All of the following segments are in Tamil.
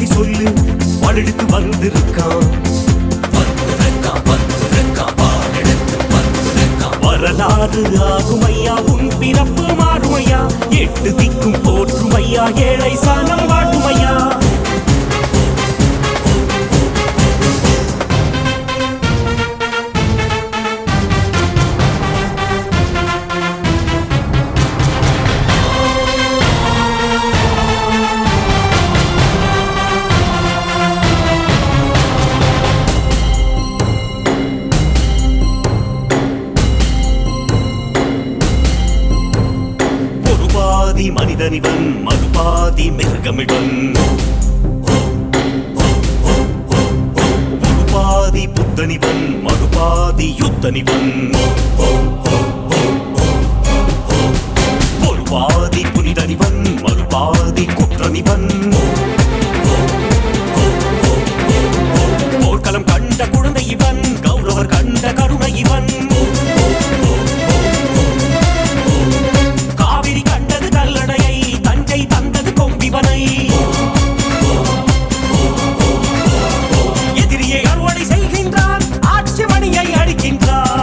சொல்லு படுத்து வந்திருக்கான் வந்திருக்கான் வந்திருக்கான் பாடெடுத்து வந்திருக்கான் வரலாறு ஆகும் ஐயா உன் பிறப்பு மாறும் ஐயா எட்டு திக்கும் போற்றும் ஐயா ஏழை சாணம் வாட்டும் ஐயா ஒரு பாதி மனிதனிவன் மறுபாதி மிருகமிவன் ஒரு பாதி புத்தனிவன் மறுபாதி யுத்தனிவன் ஒரு பாதி புனிதனிவன் மறுபாதி குற்றனிவன் போர்க்களம் கண்ட குழந்தை இவன் கௌரவர் கண்ட கருணை இவன் காவிரி கண்டது கல்லணையை தஞ்சை தந்தது கொம்பிவனை எதிரியை அறுவடை செய்கின்றான் ஆட்சி மணியை அடிக்கின்றான்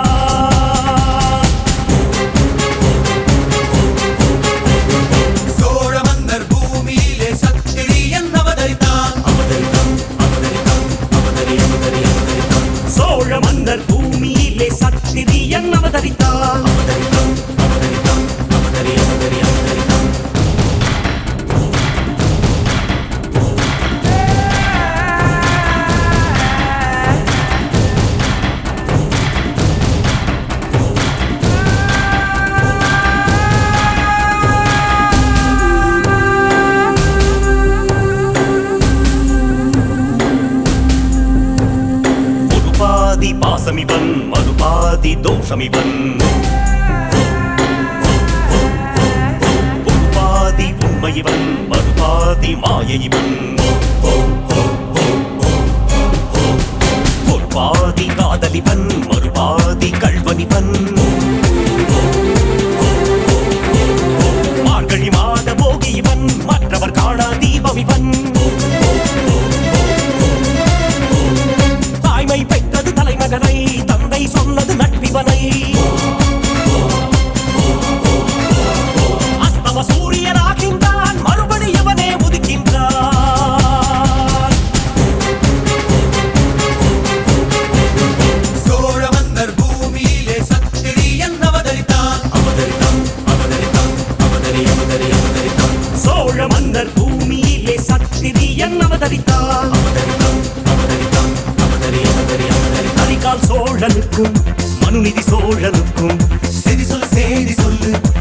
சோழ மன்னர் பூமியிலே சத்திரியன் அவதரித்தான் அவதரித்தான் அவதரித்தான் அவதரி அவதரி அவதரித்தான் சோழ மன்னர் பூமியிலே சத்திரியன் அவதரித்தான் அவதரித்தான் அவதரித்தான் அவதரி அவதரி அவதரித்தான் ஒரு பாதி பாசமிவன் மறுபாதி தோஷமிவன் ஒரு பாதி உண்மையிவன் மறுபாதி மாயைவன் ஒரு பாதி காதலிவன் மறுபாதி கல்வனிவன் மார்கழி மாத போகி இவன் மற்றவர் காணா தீபம் இவன் தாய்மை பெற்றது தலைமகனை தந்தை சொன்னது நட்பிவனை அஸ்தம சூரியனாகின்றான் மறுபடி இவனே உதிக்கின்றான் சோழ மன்னர் பூமியிலே சத்திரியன் அவதரித்தான் அவதரித்தான் அவதரித்தான் அவதரி அவதரி அவதரித்தான் சோழ மன்னர் பூமியிலே சத்திரியன் அவதரித்தான் அவதரித்தான் அவதரித்தான் அவதரி அவதரி அவதரித்தான் கரிகால் சோழனுக்கும் மனுநிதி சோழனுக்கும் சரி சொல்லு சேதி சொல்லு